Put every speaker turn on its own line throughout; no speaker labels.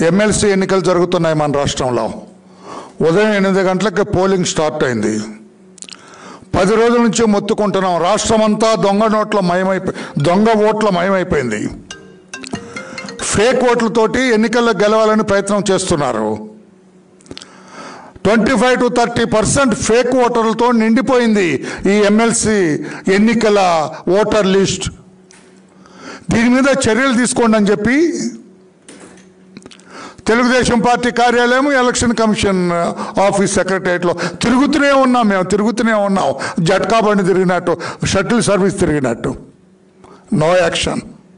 MLC ఎన్నికలు జరుగుతున్నాయి మన రాష్ట్రంలో ఉదయం ఎనిమిది గంటలకి పోలింగ్ స్టార్ట్ అయింది పది రోజుల నుంచి మొత్తుకుంటున్నాం రాష్ట్రం అంతా దొంగ నోట్ల మయమైపోయి దొంగ ఓట్ల మయమైపోయింది ఫేక్ ఓట్లతోటి ఎన్నికల్లో గెలవాలని ప్రయత్నం చేస్తున్నారు twenty five to thirty percent fake ఓటర్లతో నిండిపోయింది ఈ ఎమ్మెల్సీ ఎన్నికల ఓటర్ లిస్ట్ దీని మీద చర్యలు తీసుకోండి అని చెప్పి తెలుగుదేశం పార్టీ కార్యాలయం ఎలక్షన్ కమిషన్ ఆఫీస్ సెక్రటరియట్లో తిరుగుతూనే ఉన్నాం మేము తిరుగుతూనే ఉన్నాం జట్కా బండి తిరిగినట్టు షటిల్ సర్వీస్ తిరిగినట్టు నో యాక్షన్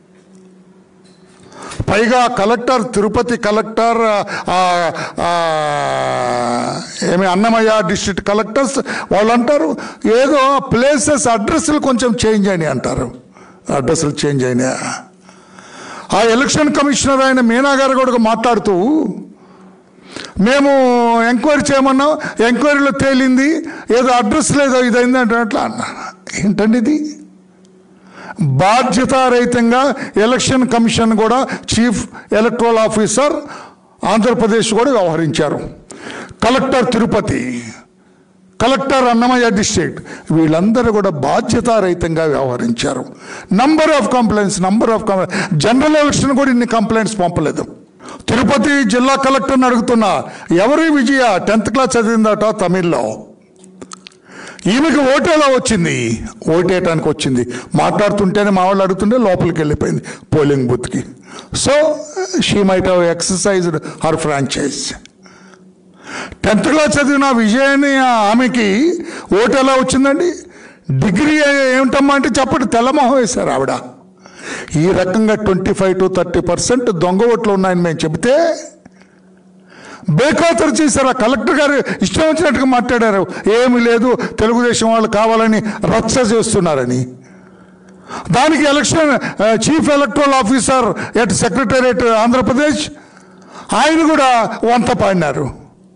పైగా కలెక్టర్ తిరుపతి కలెక్టర్ ఆ, ఆ, ఏమి అన్నమయ్య డిస్ట్రిక్ట్ కలెక్టర్స్ వాళ్ళు అంటారు ఏదో ప్లేసెస్ అడ్రస్లు కొంచెం చేంజ్ అయినాయి అంటారు అడ్రస్లు చేంజ్ అయినాయి ఆ ఎలక్షన్ కమిషనర్ ఆయన మీనా గారు కూడా మాట్లాడుతూ మేము ఎంక్వైరీ చేయమన్నాం ఎంక్వైరీలో తేలింది ఏదో అడ్రస్ లేదో ఇదైంది అంటే అట్లా అన్నా ఏంటండి ఇది బాధ్యతారహితంగా ఎలక్షన్ కమిషన్ కూడా చీఫ్ ఎలక్ట్రల్ ఆఫీసర్ ఆంధ్రప్రదేశ్ కూడా వ్యవహరించారు collector Tirupati collector Annamayya district వీళ్ళందరూ కూడా బాధ్యతారహితంగా వ్యవహరించారు number of complaints number of general election కూడా ఇన్ని కంప్లైంట్స్ పంపలేదు తిరుపతి జిల్లా కలెక్టర్ని అడుగుతున్నా ఎవరి విజయ టెన్త్ క్లాస్ చదివిందట తమిళ్లో ఈమెకి ఓటు ఎలా వచ్చింది ఓటేయటానికి వచ్చింది మాట్లాడుతుంటేనే మా వాళ్ళు అడుగుతుంటే లోపలికి వెళ్ళిపోయింది పోలింగ్ బూత్కి so she might have exercised her franchise tenth class చదివిన విజయాన్ని ఆమెకి ఓటు ఎలా వచ్చిందండి డిగ్రీ ఏమిటమ్మా అంటే చెప్పండి తెల్లమొహం వేశారు ఆవిడ ఈ రకంగా twenty five to thirty percent దొంగ ఓట్లు ఉన్నాయని మేము చెబితే బేఖాతరు చేశారు ఆ కలెక్టర్ గారు ఇష్టం వచ్చినట్టుగా మాట్లాడారు ఏమీ లేదు తెలుగుదేశం వాళ్ళు కావాలని రచ్చ చేస్తున్నారని దానికి ఎలక్షన్ ఆ, chief electoral officer at secretariat Andhra Pradesh ఆయన కూడా వంత పాడినారు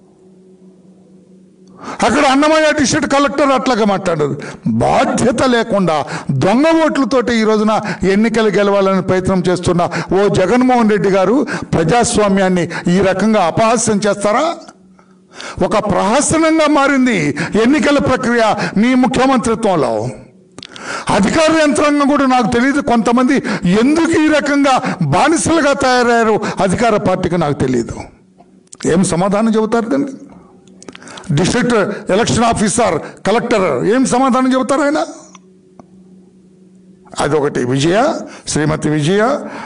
అక్కడ అన్నమయ్య డిస్ట్రిక్ట్ కలెక్టర్ అట్లాగా మాట్లాడారు బాధ్యత లేకుండా దొంగ ఓట్లతోటి ఈ రోజున ఎన్నికలు గెలవాలని ప్రయత్నం చేస్తున్న ఓ జగన్మోహన్ రెడ్డి గారు ప్రజాస్వామ్యాన్ని ఈ రకంగా అపహాస్యం చేస్తారా ఒక ప్రహసనంగా మారింది ఎన్నికల ప్రక్రియ మీ ముఖ్యమంత్రిత్వంలో అధికార యంత్రాంగం కూడా నాకు తెలియదు కొంతమంది ఎందుకు ఈ రకంగా బానిసలుగా తయారయ్యారు అధికార పార్టీకి నాకు తెలియదు ఏం సమాధానం చెబుతారు దాన్ని డిస్ట్రిక్ట్ ఎలక్షన్ ఆఫీసర్ కలెక్టర్ ఏం సమాధానం చెబుతారు ఆయన అదొకటి విజయ శ్రీమతి విజయ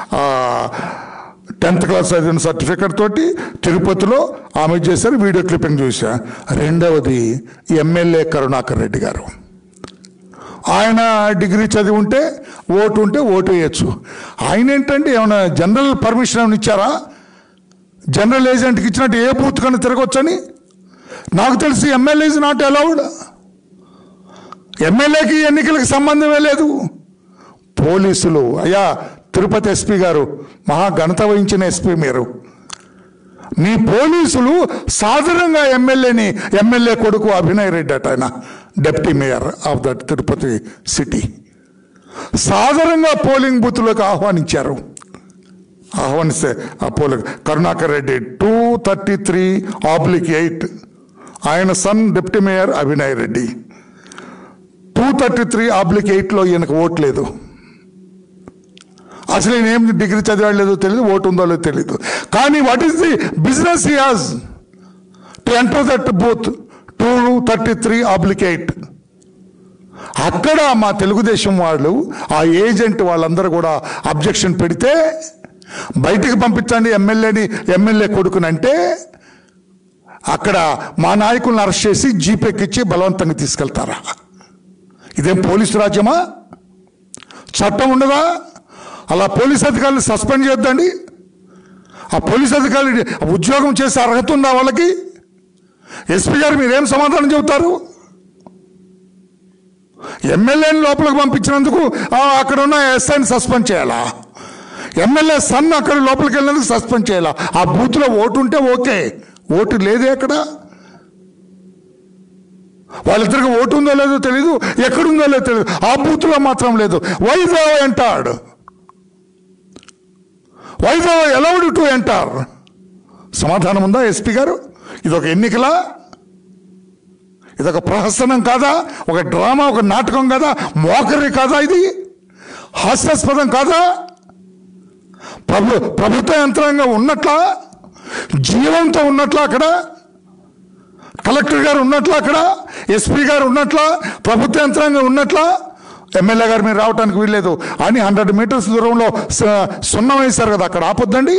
టెన్త్ క్లాస్ చదివిన సర్టిఫికెట్ తోటి తిరుపతిలో ఆమె చేశారు వీడియో క్లిప్పింగ్ చూసా రెండవది ఎమ్మెల్యే కరుణాకర్ రెడ్డి గారు ఆయన డిగ్రీ చదివి ఉంటే ఓటు ఉంటే ఓటు వేయచ్చు ఆయన ఏంటంటే ఏమైనా జనరల్ పర్మిషన్ ఏమైనా ఇచ్చారా జనరల్ ఏజెంట్కి ఇచ్చినట్టు ఏ బూత్ కన్నా తిరగొచ్చని నాకు తెలిసి ఎమ్మెల్యే ఇస్ నాట్ అలౌడ్ ఎమ్మెల్యేకి ఎన్నికలకు సంబంధమే లేదు పోలీసులు అయ్యా తిరుపతి ఎస్పీ గారు మహా ఘనత వహించిన ఎస్పీ మీరు మీ పోలీసులు సాధారణంగా ఎమ్మెల్యేని ఎమ్మెల్యే కొడుకు అభినయ్ రెడ్డి అట ఆయన deputy mayor of that Tirupati city సాధారణంగా పోలింగ్ బూత్లోకి ఆహ్వానించారు ఆహ్వానిస్తే ఆ polling Karunakar Reddy two thirty three oblique eight ఆయన son deputy mayor Abhinay Reddy two thirty three oblique ఎయిట్లో ఈయనకు ఓట్ లేదు అసలు ఈయన ఏం డిగ్రీ చదివాడు లేదో తెలియదు ఓటు ఉందో లేదో తెలియదు కానీ what is the business has to enter that booth two thirty three oblique eight అక్కడ మా తెలుగుదేశం వాళ్ళు ఆ ఏజెంట్ వాళ్ళందరూ కూడా అబ్జెక్షన్ పెడితే బయటికి పంపించండి ఎమ్మెల్యేని ఎమ్మెల్యే కొడుకునంటే అక్కడ మా నాయకులను అరెస్ట్ చేసి జీపేకిచ్చి బలవంతంగా తీసుకెళ్తారా ఇదేం పోలీసు రాజ్యమా చట్టం ఉండదా అలా పోలీస్ అధికారులు సస్పెండ్ చేద్దండి ఆ పోలీస్ అధికారులు ఉద్యోగం చేసే అర్హత ఉందా వాళ్ళకి ఎస్పీ గారు మీరేం సమాధానం చెబుతారు ఎమ్మెల్యేని లోపలికి పంపించినందుకు ఆ, అక్కడ ఉన్న ఎస్ఐని సస్పెండ్ చేయాలా ఎమ్మెల్యే సన్ అక్కడ లోపలికి వెళ్ళినందుకు సస్పెండ్ చేయాలా ఆ బూత్లో ఓటు ఉంటే ఓకే ఓటు లేదే అక్కడ వాళ్ళిద్దరికి ఓటు ఉందో లేదో తెలీదు ఎక్కడుందో లేదో తెలియదు ఆ బూత్లో మాత్రం లేదు why do entered why do allowed to enter సమాధానం ఉందా ఎస్పీ గారు ఇదొక ఎన్నికలా ఇదొక ప్రహసనం కాదా ఒక డ్రామా ఒక నాటకం కాదా మోకరి కాదా ఇది హాస్యాస్పదం కాదా ప్రభు ప్రభుత్వ యంత్రాంగం ఉన్నట్లా జీవంతో ఉన్నట్లా అక్కడ కలెక్టర్ గారు ఉన్నట్లా అక్కడ ఎస్పీ గారు ఉన్నట్లా ప్రభుత్వ యంత్రాంగం ఉన్నట్లా ఎమ్మెల్యే గారు మీరు రావడానికి వీల్లేదు అని హండ్రెడ్ మీటర్స్ దూరంలో స- సున్నం వేశారు కదా అక్కడ ఆపొద్దండి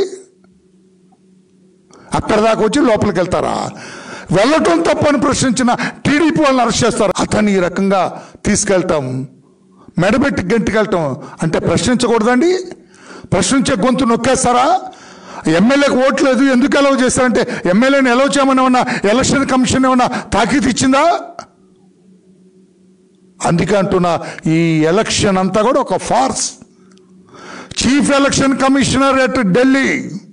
అక్కడ దాకా వచ్చి లోపలికి వెళ్తారా వెళ్ళటం తప్పని ప్రశ్నించిన టీడీపీ వాళ్ళని అరెస్ట్ చేస్తారు అతన్ని ఈ రకంగా తీసుకెళ్ళటం మెడబెట్టి గంటికెళ్ళటం అంటే ప్రశ్నించకూడదండి ప్రశ్నించే గొంతు నొక్కేస్తారా ఎమ్మెల్యేకి ఓట్లు లేదు ఎందుకు ఎలవ్ చేస్తారంటే ఎమ్మెల్యేని ఎలవ్ చేయమని ఏమన్నా ఎలక్షన్ కమిషన్ ఏమన్నా తాకీదు ఇచ్చిందా అందుకే అంటున్నా ఈ ఎలక్షన్ అంతా కూడా ఒక farce chief election commissioner at Delhi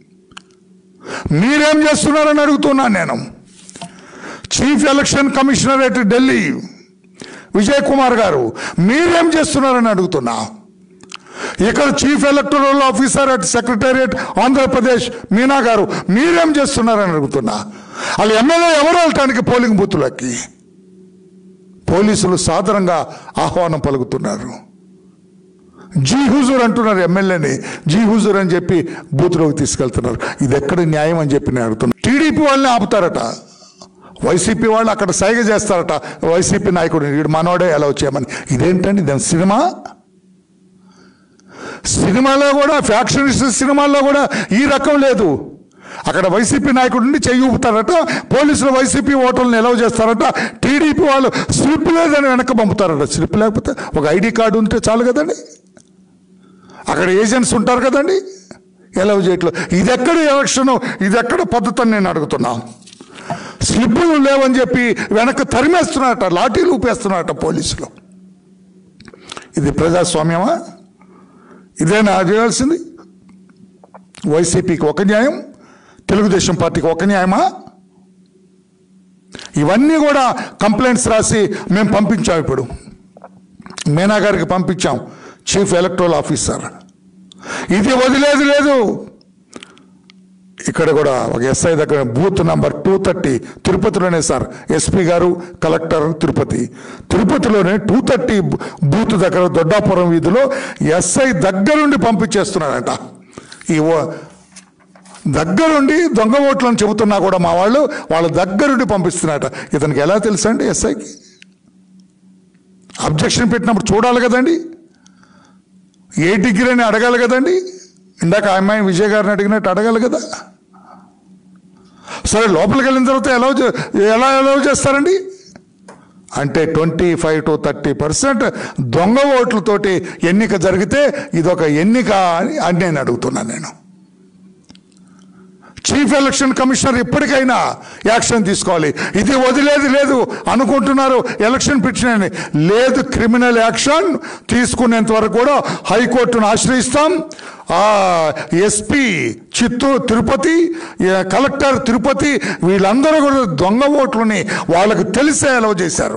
మీరేం చేస్తున్నారని అడుగుతున్నాను నేను chief election commissioner at Delhi Vijay Kumar గారు మీరేం చేస్తున్నారని అడుగుతున్నా ఇక్కడ chief electoral officer at secretariat Andhra Pradesh Meena గారు మీరేం చేస్తున్నారని అడుగుతున్నా వాళ్ళు ఎమ్మెల్యే ఎవరు వెళ్ళటానికి పోలింగ్ బూతులకి పోలీసులు సాధారణంగా ఆహ్వానం పలుకుతున్నారు జీ హుజూర్ అంటున్నారు ఎమ్మెల్యేని జీ హుజూర్ అని చెప్పి బూత్లోకి తీసుకెళ్తున్నారు ఇది ఎక్కడ న్యాయం అని చెప్పి నేను అడుగుతున్నాను టీడీపీ వాళ్ళని ఆపుతారట వైసీపీ వాళ్ళు అక్కడ సైగ చేస్తారట వైసీపీ నాయకుడు వీడు మనోడే ఎలా వచ్చామని ఇదేంటండి దాని సినిమా సినిమాలో కూడా ఫ్యాక్షనిస్ట్ సినిమాల్లో కూడా ఈ రకం లేదు అక్కడ వైసీపీ నాయకుడు నుండి చెయ్యి ఊపుతారట పోలీసులు వైసీపీ ఓటర్లను ఎలవ్ చేస్తారట టీడీపీ వాళ్ళు స్లిప్ లేదని వెనక పంపుతారట స్లిప్ లేకపోతే ఒక ఐడి కార్డు ఉంటే చాలు కదండి అక్కడ ఏజెంట్స్ ఉంటారు కదండి ఎలవ్ చేయట్లేదు ఇది ఎక్కడ ఎలక్షన్ ఇది ఎక్కడ పద్ధతి అని నేను అడుగుతున్నా స్లిప్పులు లేవని చెప్పి వెనక తరిమేస్తున్నారట లాఠీలు ఊపేస్తున్నారట పోలీసులు ఇది ప్రజాస్వామ్యమా ఇదేనా చేయాల్సింది వైసీపీకి ఒక న్యాయం తెలుగుదేశం పార్టీకి ఒక న్యాయమా ఇవన్నీ కూడా కంప్లైంట్స్ రాసి మేము పంపించాం ఇప్పుడు మీనా గారికి పంపించాం చీఫ్ ఎలక్ట్రల్ ఆఫీసర్ ఇది వదిలేదు లేదు ఇక్కడ కూడా ఒక ఎస్ఐ దగ్గర బూత్ నంబర్ టూ థర్టీ తిరుపతిలోనే సార్ ఎస్పీ గారు కలెక్టర్ తిరుపతి తిరుపతిలోనే టూ థర్టీ బూత్ దగ్గర దొడ్డాపురం వీధిలో ఎస్ఐ దగ్గరుండి పంపించేస్తున్నారంట ఈ ఓ- దగ్గరుండి దొంగ ఓట్లను చెబుతున్నా కూడా మా వాళ్ళు వాళ్ళ దగ్గరుండి పంపిస్తున్నారట ఇతనికి ఎలా తెలుసండి ఎస్ఐకి అబ్జెక్షన్ పెట్టినప్పుడు చూడాలి కదండి ఏ డిగ్రీ అని అడగాలి కదండి ఇందాక ఆ అమ్మాయి విజయ్ గారిని అడిగినట్టు అడగాలి కదా సరే లోపలికి వెళ్ళిన తర్వాత ఎలా చే- ఎలా ఎలా చేస్తారండి అంటే twenty five to thirty percent దొంగ ఓట్లతోటి ఎన్నిక జరిగితే ఇదొక ఎన్నిక అని అని నేను అడుగుతున్నాను నేను చీఫ్ ఎలక్షన్ కమిషనర్ ఇప్పటికైనా యాక్షన్ తీసుకోవాలి ఇది వదిలేది లేదు అనుకుంటున్నారు ఎలక్షన్ పిటిషన్ లేదు క్రిమినల్ యాక్షన్ తీసుకునేంత వరకు కూడా హైకోర్టును ఆశ్రయిస్తాం ఆ ఎస్పీ చిత్తూరు తిరుపతి ఏ, కలెక్టర్ తిరుపతి వీళ్ళందరూ కూడా దొంగ ఓట్లని వాళ్ళకు తెలిసే అలవ్ చేశారు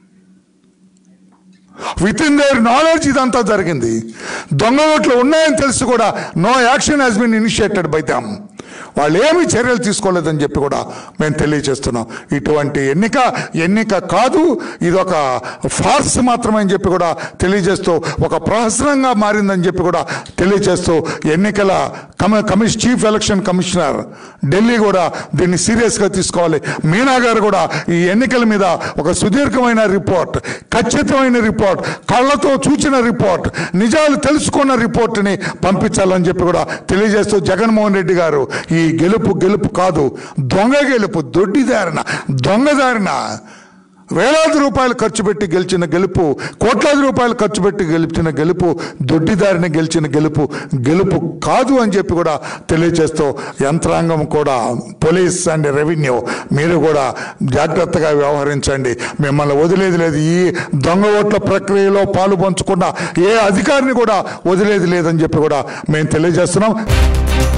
విత్ ఇన్ దేర్ నాలెడ్జ్ ఇదంతా జరిగింది దొంగ ఓట్లు ఉన్నాయని తెలిసి కూడా no action has been initiated by them వాళ్ళు ఏమీ చర్యలు తీసుకోలేదని చెప్పి కూడా మేము తెలియజేస్తున్నాం ఇటువంటి ఎన్నిక ఎన్నిక కాదు ఇది ఒక ఫార్స్ మాత్రమే అని చెప్పి కూడా తెలియజేస్తూ ఒక ప్రహసనంగా మారిందని చెప్పి కూడా తెలియజేస్తూ ఎన్నికల కమ కమిష్ చీఫ్ ఎలక్షన్ కమిషనర్ ఢిల్లీ కూడా దీన్ని సీరియస్గా తీసుకోవాలి మీనా గారు కూడా ఈ ఎన్నికల మీద ఒక సుదీర్ఘమైన రిపోర్ట్ ఖచ్చితమైన రిపోర్ట్ కళ్ళతో చూచిన రిపోర్ట్ నిజాలు తెలుసుకున్న రిపోర్ట్ని పంపించాలని చెప్పి కూడా తెలియజేస్తూ జగన్మోహన్ రెడ్డి గారు ఈ గెలుపు గెలుపు కాదు దొంగ గెలుపు దొడ్డిదారిన దొంగదారిన వేలాది రూపాయలు ఖర్చు పెట్టి గెలిచిన గెలుపు కోట్లాది రూపాయలు ఖర్చు పెట్టి గెలిచిన గెలుపు దొడ్డిదారిన గెలిచిన గెలుపు గెలుపు కాదు అని చెప్పి కూడా తెలియజేస్తూ యంత్రాంగం కూడా పోలీస్ అండ్ రెవెన్యూ మీరు కూడా జాగ్రత్తగా వ్యవహరించండి మిమ్మల్ని వదిలేది లేదు ఈ దొంగ ఓట్ల ప్రక్రియలో పాలు పంచుకున్న ఏ అధికారిని కూడా వదిలేది లేదని చెప్పి కూడా మేము తెలియజేస్తున్నాం